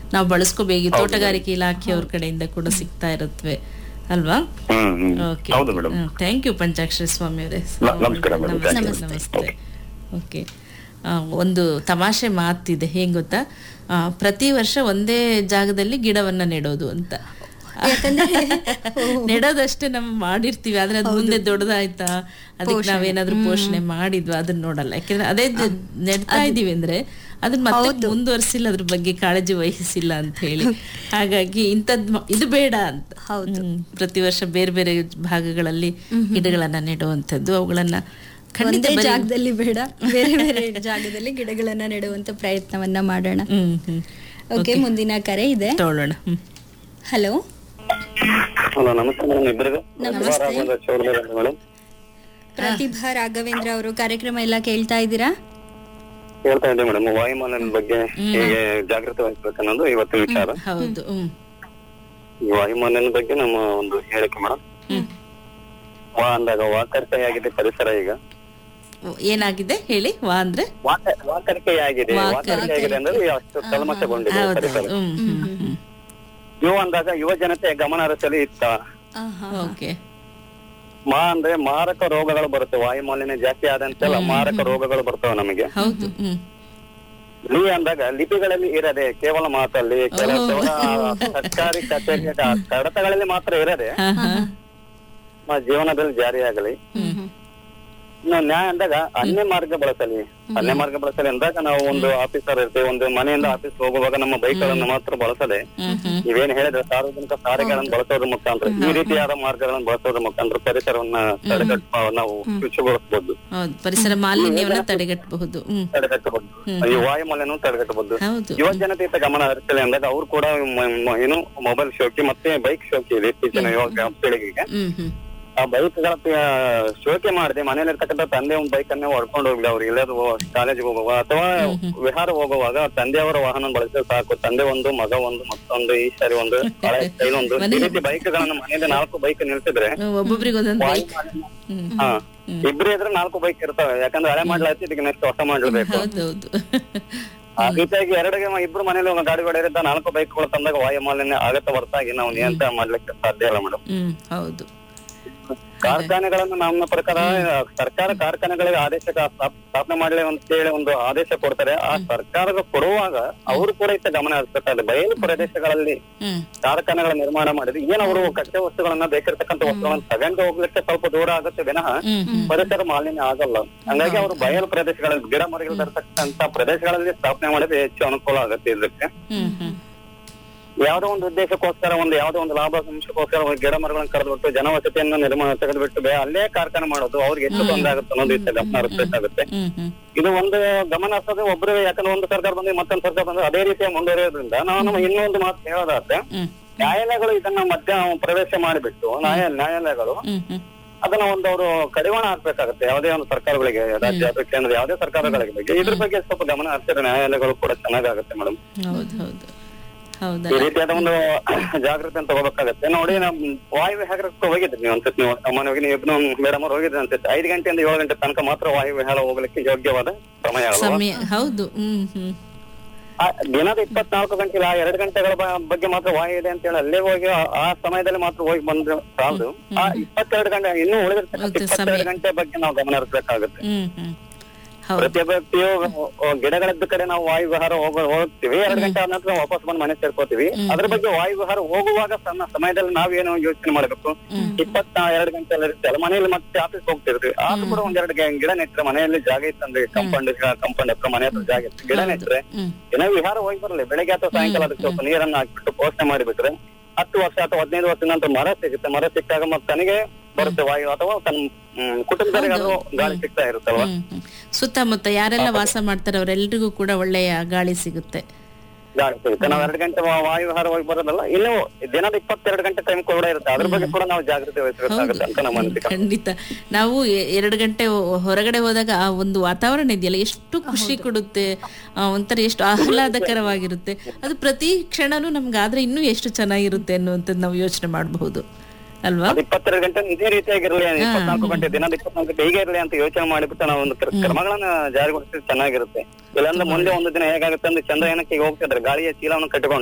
ನಾವು ಬಳಸ್ಕೋಬೇಕು ಈ ತೋಟಗಾರಿಕೆ ಇಲಾಖೆಯವ್ರ ಕಡೆಯಿಂದ ಕೂಡ ಸಿಗ್ತಾ ಇರುತ್ತವೆ ಅಲ್ವಾ ಹ್ಮ್ ಹ್ಮ್ ಓಕೆ ಹೌದು madam thank you Panchakshari Swamy ಅವರೇ ನ- ನಮಸ್ಕಾರ madam. Thank you. ನಮಸ್ತೆ ಓಕೆ ಒಂದು ತಮಾಷೆ ಮಾತಿದೆ ಹೇಗ್ ಗೊತ್ತಾ ಆ, ಪ್ರತಿ ವರ್ಷ ಒಂದೇ ಜಾಗದಲ್ಲಿ ಗಿಡವನ್ನ ನೆಡೋದು ಅಂತ ನೆಡೋದಷ್ಟೇ ನಾವು ಮಾಡಿರ್ತೀವಿ ಆದ್ರೆ ಅದು ಮುಂದೆ ದೊಡ್ಡದಾಯ್ತಾ ಅದಕ್ಕೆ ನಾವೇನಾದ್ರೂ ಪೋಷಣೆ ಮಾಡಿದ್ವಾ ಅದನ್ನ ನೋಡಲ್ಲ ಯಾಕಂದ್ರೆ ಅದೇ ದ- ನೆಡ್ತಾ ಇದೀವಿ ಅಂದ್ರೆ ಅದನ್ನ ಮತ್ತೆ ಮುಂದುವರಿಸಿಲ್ಲ ಅದ್ರ ಬಗ್ಗೆ ಕಾಳಜಿ ವಹಿಸಿಲ್ಲ ಅಂತ ಹೇಳಿ ಹಾಗಾಗಿ ಇಂಥದ್ ಮ- ಇದು ಬೇಡ ಅಂತ ಹ್ಮ್. ಪ್ರತಿ ವರ್ಷ ಬೇರೆ ಬೇರೆ ಭಾಗಗಳಲ್ಲಿ ಗಿಡಗಳನ್ನ ನೆಡುವಂಥದ್ದು ಅವುಗಳನ್ನ ಖಂಡಿತ ಒಂದೇ ಬರೀ- ಜಾಗದಲ್ಲಿ ಬೇಡ ಬೇರೆ ಬೇರೆ ಜಾಗದಲ್ಲಿ ಗಿಡಗಳನ್ನ ನೆಡುವಂತ ಪ್ರಯತ್ನವನ್ನ ಮಾಡೋಣ ಹ್ಮ್ ಹ್ಮ್ ಓಕೆ ಮುಂದಿನ ಕರೆ ಇದೆ ತಗೊಳ್ಳೋಣ ಹ್ಮ್ ಹಲೋ ಹಲೋ ನಮಸ್ತೆ ಮೇಡಮ್ ಇಬ್ಬರಿಗೂ ಮೇಡಮ್ ಪ್ರತಿಭಾ ರಾಘವೇಂದ್ರ ಅವರು ಕಾರ್ಯಕ್ರಮ ಎಲ್ಲ ಕೇಳ್ತಾ ಇದ್ದೀರಾ ಹೇಳ್ತಾ ಇದ್ದೆ ಮೇಡಮ್ ವಾಯುಮಾಲಿನ್ಯದ ಬಗ್ಗೆ ಹೇಗೆ ಜಾಗೃತಿ ವಹಿಸ್ಬೇಕು ಅನ್ನೋದು ಇವತ್ತಿನ ವಿಚಾರ ಹೌದು ಹ್ಮ್ ಈ ವಾಯುಮಾಲಿನ್ಯದ ಬಗ್ಗೆ ನಮ್ಮ ಒಂದು ಹೇಳಿಕೆ ಮೇಡಮ್ ಹ್ಮ್ ವಾ ಅಂದಾಗ ವಾಕರಿಕೆಯಾಗಿದೆ ಪರಿಸರ ಈಗ ಓ, ಏನಾಗಿದೆ ಹೇಳಿ ವಾ ಅಂದ್ರೆ ವಾಕ- ವಾಕರಿಕೆಯಾಗಿದೆ ವಾಕರಿಕೆಯಾಗಿದೆ ಅಂದ್ರೆ ಅಷ್ಟು ಕಲ್ಮಶಗೊಂಡಿದೆ ಹೌದು ಪರಿಸರ ಹ್ಮ್ ಹ್ಮ್ ಹ್ಮ್ ಯುವ ಅಂದಾಗ ಯುವ ಜನತೆ ಗಮನ ಹರಿಸಲು ಇತ್ತ ಆಹಾ. ಓಕೆ ಮಾ ಅಂದ್ರೆ ಮಾರಕ ರೋಗಗಳು ಬರುತ್ತೆ ವಾಯು ಮಾಲಿನ್ಯ ಜಾಸ್ತಿ ಆದಂತೆಲ್ಲ ಮಾರಕ ರೋಗಗಳು ಬರ್ತವೆ ನಮಗೆ ಹೌದು ಹ್ಮ್ ಲಿ ಅಂದಾಗ ಲಿಪಿಗಳಲ್ಲಿ ಇರದೆ ಕೇವಲ ಮಾತಲ್ಲಿ ಕೆಲವು ಸರ್ಕಾರಿ ಕಚೇರಿ ಕಡತಗಳಲ್ಲಿ ಮಾತ್ರ ಇರದೆ ಹಾ ಹಾ ನಮ್ಮ ಜೀವನದಲ್ಲಿ ಜಾರಿಯಾಗಲಿ ಇನ್ನು ನ್ಯಾಯ ಅಂದಾಗ ಅನ್ಯ ಮಾರ್ಗ ಬಳಸಲಿ ಅನ್ಯ ಮಾರ್ಗ ಬಳಸಲಿ ಅಂದಾಗ ನಾವು ಒಂದು ಆಫೀಸರ್ ಇರ್ತೀವಿ ಒಂದು ಮನೆಯಿಂದ ಆಫೀಸ್ ಹೋಗುವಾಗ ನಮ್ಮ ಬೈಕ್ ಗಳನ್ನು ಮಾತ್ರ ಬಳಸದೆ ಹ್ಮ್ ಹ್ಮ್ ನೀವೇನ್ ಹೇಳಿದ್ರೆ ಸಾರ್ವಜನಿಕ ಸಾರಿಗೆಗಳನ್ನು ಬಳಸೋದ್ರ ಮುಖಾಂತರ ಈ ರೀತಿಯಾದ ಮಾರ್ಗಗಳನ್ನು ಬಳಸೋದ್ರ ಮುಖಾಂತರ ಪರಿಸರವನ್ನ ತಡೆಗಟ್ಟ ನಾವು ಶುಚಿಗೊಳಿಸಬಹುದು ಹೌದು ಪರಿಸರ ಮಾಲಿನ್ಯವನ್ನ ತಡೆಗಟ್ಟಬಹುದು ಹ್ಮ್ ತಡೆಗಟ್ಟಬಹುದು ಈ ವಾಯುಮಾಲಿನ್ಯ ತಡೆಗಟ್ಟಬಹುದು ಹೌದು ಯುವ ಜನತೆ ಇತ್ತ ಗಮನ ಹರಿಸಲಿ ಅಂದಾಗ ಅವ್ರು ಕೂಡ ಮ- ಮ- ಏನು ಮೊಬೈಲ್ ಶೋಕಿ ಮತ್ತೆ ಬೈಕ್ ಶೋಕಿ ಇದೆ ಇತ್ತೀಚಿನ ಯುವ ಪೀಳಿಗೆಗೆ ಹ್ಮ್ ಹ್ಮ್ ಆ ಬೈಕ್ ಗಳ ಶೋಕಿ ಮಾಡದೆ ಮನೇಲಿ ಇರ್ತಕ್ಕಂಥ ತಂದೆ ಒಂದು ಬೈಕ್ ಅನ್ನೇ ಹೊಡ್ಕೊಂಡು ಹೋಗ್ಲಿ ಅವ್ರು ಎಲ್ಲಾದ್ರು ಕಾಲೇಜ್ ಹೋಗುವಾಗ ಅಥವಾ ವಿಹಾರ ಹೋಗುವಾಗ ತಂದೆಯವರ ವಾಹನ ಬಳಸಿದ್ರೆ ಸಾಕು ತಂದೆ ಒಂದು ಮಗ ಒಂದು ಮತ್ತೊಂದು ಈ ಸರಿ ಒಂದು ಹಳೆ style ಒಂದು ಈ ರೀತಿ ಬೈಕ್ ಗಳನ್ನ ಮನೆಯಲ್ಲಿ ನಾಲ್ಕು ಬೈಕ್ ನಿಲ್ಸಿದ್ರೆ ಒಬ್ಬೊಬ್ರಿಗೆ ಒಂದೊಂದು ಬೈಕ್ ಹ್ಮ್ ಹಾ ಇಬ್ರು ಇದ್ರೆ ನಾಲ್ಕು ಬೈಕ್ ಇರ್ತವೆ ಯಾಕಂದ್ರೆ ಹಳೆ ಮಾಡ್ಲಾಯ್ತು ಇದಕ್ಕೆ ನೆಕ್ಸ್ಟ್ ಹೊಸ ಮಾಡ್ಲೇಬೇಕು ಹೌದೌದು ಆ ರೀತಿಯಾಗಿ ಎರಡಿಗೆ ಮ- ಇಬ್ರು ಮನೇಲಿ ಒಂದು ಗಾಡಿ ಇರುತ್ತೆ ನಾಲ್ಕು ಬೈಕ್ಗಳು ತಂದಾಗ ವಾಯು ಮಾಲಿನ್ಯ ಆಗತ್ತ ಹೊರತಾಗಿ ನಾವು ನಿಯಂತ್ರಣ ಮಾಡ್ಲಿಕ್ಕೆ ಸಾಧ್ಯ ಇಲ್ಲ ಮೇಡಮ್ ಹ್ಮ್ ಹೌದು ಕಾರ್ಖಾನೆಗಳನ್ನು ನಮ್ಮ ಪ್ರಕಾರ ಸರ್ಕಾರ ಕಾರ್ಖಾನೆಗಳಿಗೆ ಆದೇಶ ಸ್ಥಾಪ್- ಸ್ಥಾಪನೆ ಮಾಡಲಿ ಅಂತ ಹೇಳಿ ಒಂದು ಆದೇಶ ಕೊಡ್ತಾರೆ ಆ ಸರ್ಕಾರದ ಕೊಡುವಾಗ ಅವರು ಕೂಡ ಇತ್ತ ಗಮನ ಹರಿಸಬೇಕಾದ್ರೆ ಬಯಲು ಪ್ರದೇಶಗಳಲ್ಲಿ ಹ್ಮ್ ಕಾರ್ಖಾನೆಗಳ ನಿರ್ಮಾಣ ಮಾಡಿದ್ರೆ ಏನ್ ಅವರು ಕಚ್ಚಾ ವಸ್ತುಗಳನ್ನ ಬೇಕಿರ್ತಕ್ಕಂಥ ವಸ್ತುಗಳನ್ನ ತಗೊಂಡು ಹೋಗ್ಲಿಕ್ಕೆ ಸ್ವಲ್ಪ ದೂರ ಆಗುತ್ತೆ ವಿನಃ ಹ್ಮ್ ಹ್ಮ್ ಪರಿಸರ ಮಾಲಿನ್ಯ ಆಗಲ್ಲ ಹಂಗಾಗಿ ಅವರು ಬಯಲು ಪ್ರದೇಶಗಳಲ್ಲಿ ಗಿಡ ಮರಗಳು ಬರ್ತಕ್ಕಂತ ಪ್ರದೇಶಗಳಲ್ಲಿ ಸ್ಥಾಪನೆ ಮಾಡಿದ್ರೆ ಹೆಚ್ಚು ಅನುಕೂಲ ಆಗುತ್ತೆ ಇದಕ್ಕೆ ಹ್ಮ್ ಹ್ಮ್ ಯಾವ್ದೋ ಒಂದು ಉದ್ದೇಶಕ್ಕೋಸ್ಕರ ಒಂದು ಯಾವ್ದೋ ಒಂದು ಲಾಭ ಅಂಶಕ್ಕೋಸ್ಕರ ಒಂದು ಗಿಡ ಮರಗಳನ್ನ ಕರೆದ್ಬಿಟ್ಟು ಜನವಸತಿಯನ್ನ ನಿರ್ಮಾಣ ತೆಗೆದುಬಿಟ್ಟು ಬೇ- ಅಲ್ಲೇ ಕಾರ್ಖಾನೆ ಮಾಡೋದು ಅವ್ರಿಗೆ ಎಷ್ಟು ತೊಂದರೆ ಆಗುತ್ತೆ ಅನ್ನೋದು ಇತ್ತೆ ಗಮನ ಹರಿಸಬೇಕಾಗುತ್ತೆ ಹ್ಮ್ ಹ್ಮ್ ಇದು ಒಂದು ಗಮನ ಹರಿಸೋದು ಒಬ್ರು ಯಾಕಂದ್ರೆ ಒಂದು ಸರ್ಕಾರ ಬಂದ್ರೆ ಮತ್ತೊಂದು ಸರ್ಕಾರ ಬಂದ್ರೆ ಅದೇ ರೀತಿಯ ಮುಂದುವರಿಯೋದ್ರಿಂದ ನಾವು ನಮ್ಮ ಇನ್ನೊಂದು ಮಾತು ಹೇಳೋದಾದ್ರೆ ಹ್ಮ್ ನ್ಯಾಯಾಲಯಗಳು ಇದನ್ನ ಮಧ್ಯ ಪ್ರವೇಶ ಮಾಡಿಬಿಟ್ಟು ನ್ಯಾಯ ನ್ಯಾಯಾಲಯಗಳು ಹ್ಮ್ ಹ್ಮ್ ಅದನ್ನ ಒಂದು ಅವರು ಕಡಿವಾಣ ಹಾಕ್ಬೇಕಾಗುತ್ತೆ ಯಾವುದೇ ಒಂದು ಸರ್ಕಾರಗಳಿಗೆ ರಾಜ್ಯ ಅಥವಾ ಕೇಂದ್ರ ಯಾವುದೇ ಸರ್ಕಾರಗಳಿಗೆ ಬಗ್ಗೆ ಇದ್ರ ಬಗ್ಗೆ ಸ್ವಲ್ಪ ಗಮನ ಹರಿಸಿದ್ರೆ ನ್ಯಾಯಾಲಯಗಳು ಕೂಡ ಚೆನ್ನಾಗಾಗುತ್ತೆ ಮೇಡಮ್ ಹೌದು ಹೌದು ಹೌದಾ ಈ ರೀತಿಯಾದ ಒಂದು ಜಾಗೃತಿ ತಗೋಬೇಕಾಗತ್ತೆ ನೋಡಿ ನಮ್ ವಾಯು ವಿಹಾರಕ್ಕೆ ಹೋಗಿದ್ರಿ ನೀವು ಅನ್ಸುತ್ತೆ ನೀವು ಸಾಮಾನ್ಯವಾಗಿ ನೀವು ಇಬ್ರು ಮೇಡಮ್ ಅವ್ರು ಹೋಗಿದ್ರಿ ಅನ್ಸುತ್ತೆ ಐದು ಗಂಟೆಯಿಂದ ಏಳು ಗಂಟೆ ತನಕ ಮಾತ್ರ ವಾಯು ವಿಹಾರ ಹೋಗ್ಲಿಕ್ಕೆ ಯೋಗ್ಯವಾದ ಸಮಯ ಅಲ್ವಾ ಸಮಯ ಹೌದು ಹ್ಮ್ ಹ್ಮ್ ಆ ದಿನದ ಇಪ್ಪತ್ನಾಲ್ಕು ಗಂಟೆ ಆ ಎರಡು ಗಂಟೆಗಳ ಬ- ಬಗ್ಗೆ ಮಾತ್ರ ವಾಯು ಇದೆ ಅಂತ ಹೇಳಿ ಅಲ್ಲೇ ಹೋಗಿ ಆ- ಆ ಸಮಯದಲ್ಲಿ ಮಾತ್ರ ಹೋಗಿ ಬಂದ್ರೆ ಸಾಲದು ಆ ಇಪ್ಪತ್ತೆರಡು ಗಂಟೆ ಇನ್ನೂ ಉಳಿದಿರ್ತಕ್ಕಂಥ ಹೌದು, ಇಪ್ಪತ್ತೆರಡು ಸಮಯ. ಗಂಟೆ ಬಗ್ಗೆ ನಾವು ಗಮನ ಹರಿಸಬೇಕಾಗುತ್ತೆ ಹ್ಮ್ ಹ್ಮ್ ಹೌದು ಪ್ರತಿ ವ್ಯಕ್ತಿಯು ಗಿಡಗಳದ್ದ ಕಡೆ ನಾವು ವಾಯು ವಿಹಾರ ಹೋಗ ಹೋಗ್ತೀವಿ ಎರಡು ಗಂಟೆ ಆದ ನಂತರ ವಾಪಸ್ ಬಂದು ಮನೆ ಸೇರ್ಕೋತೀವಿ ಅದ್ರ ಬಗ್ಗೆ ವಾಯು ವಿಹಾರ ಹೋಗುವಾಗ ಸಣ್ಣ ಸಮಯದಲ್ಲಿ ನಾವೇನು ಯೋಚನೆ ಮಾಡ್ಬೇಕು ಇಪ್ಪತ್ತ ಎರಡು ಗಂಟೆ ಎಲ್ಲ ಇರುತ್ತೆ ಮನೆಯಲ್ಲಿ ಮತ್ತೆ ಆಫೀಸ್ ಹೋಗ್ತಿರ್ತೀವಿ ಆದ್ರೂ ಕೂಡ ಒಂದೆರಡು ಗಿ- ಗಿಡ ನೆಟ್ರೆ ಮನೆಯಲ್ಲಿ ಜಾಗ ಇತ್ತಂದ್ರೆ ಕಂಪೌಂಡ್ ಕಂಪೌಂಡ್ ಹತ್ರ ಮನೆ ಹತ್ರ ಜಾಗ ಇತ್ತು ಗಿಡ ನೆಟ್ರೆ ಹ್ಮ್ ಏನೋ ವಿಹಾರ ಹೋಗಿ ಬರಲಿ ಬೆಳಗ್ಗೆ ಅಥವಾ ಸಾಯಂಕಾಲ ಅದಕ್ಕೆ ಸ್ವಲ್ಪ ನೀರನ್ನ ಹಾಕ್ಬಿಟ್ಟು ಪೋಷಣೆ ಮಾಡಿಬಿಟ್ರೆ ಹತ್ತು ವರ್ಷ ಅಥವಾ ಹದಿನೈದು ವರ್ಷದ ನಂತರ ಮರ ಸಿಗುತ್ತೆ ಮರ ಸಿಕ್ಕಾಗ ಮತ್ತೆ ತನಗೆ ಬರುತ್ತೆ ವಾಯು ಅಥವಾ ತನ್ನ ಹ್ಮ್, ಕುಟುಂಬದವರಿಗಾದ್ರೂ ಗಾಳಿ ಸಿಗ್ತಾ ಇರುತ್ತಲ್ವಾ ಹ್ಮ್ ಹ್ಮ್. ಸುತ್ತಮುತ್ತ ಯಾರೆಲ್ಲ ವಾಸ ಮಾಡ್ತಾರೆ ಅವರೆಲ್ಲರಿಗೂ ಕೂಡ ಒಳ್ಳೆಯ ಗಾಳಿ ಸಿಗುತ್ತೆ ಗಾಳಿ ಸಿಗುತ್ತೆ ನಾವು ಎರಡು ಗಂಟೆ ವಾ- ವಾಯು ವಿಹಾರ ಹೋಗಿ ಬರೋದಲ್ಲ ಇನ್ನು ದಿನದ ಇಪ್ಪತ್ತೆರಡು ಗಂಟೆ ಟೈಮ್ ಕೂಡ ಇರುತ್ತೆ ಅದ್ರ ಬಗ್ಗೆ ಕೂಡ ನಾವು ಜಾಗೃತಿ ವಹಿಸಬೇಕಾಗುತ್ತೆ ಅಂತ ನಮ್ಮ ಅನಿಸಿಕೆ ಖಂಡಿತ ನಾವು ಎ- ಎರಡು ಗಂಟೆ ಹೊ- ಹೊರಗಡೆ ಹೋದಾಗ ಆ ಒಂದು ವಾತಾವರಣ ಇದೆಯಲ್ಲ ಎಷ್ಟು ಖುಷಿ ಕೊಡುತ್ತೆ ಆ, ಒಂಥರ ಎಷ್ಟು ಆಹ್ಲಾದಕರವಾಗಿರುತ್ತೆ ಅದು ಪ್ರತಿ ಕ್ಷಣನೂ ನಮ್ಗೆ ಆದ್ರೆ ಇನ್ನೂ ಎಷ್ಟು ಚೆನ್ನಾಗಿರುತ್ತೆ ಅನ್ನುವಂಥದ್ದು ನಾವು ಯೋಚನೆ ಮಾಡಬಹುದು ಅಲ್ವಾ ಅದು ಇಪ್ಪತ್ತೆರಡು ಗಂಟೆ ಇದೇ ರೀತಿಯಾಗಿರ್ಲಿ ಇಪ್ಪತ್ನಾಲ್ಕು ಗಂಟೆ ದಿನದ ಇಪ್ಪತ್ನಾಲ್ಕು ಗಂಟೆ ಹೀಗೆ ಇರಲಿ ಅಂತ ಯೋಚನೆ ಮಾಡಿಬಿಟ್ಟು ನಾವು ಒಂದು ಕ್ರ- ಕ್ರಮಗಳನ್ನ ಜಾರಿಗೊಳಿಸಿದ್ರೆ ಚೆನ್ನಾಗಿರುತ್ತೆ ಇಲ್ಲಾಂದ್ರೆ ಮುಂದೆ ಒಂದು ದಿನ ಹೇಗಾಗುತ್ತೆ ಅಂದ್ರೆ ಚಂದ್ರಯಾನಕ್ಕೆ ಹೋಗ್ತಿದ್ರೆ ಗಾಳಿಯ ಚೀಲವನ್ನು ಕಟ್ಟಿಕೊಂಡು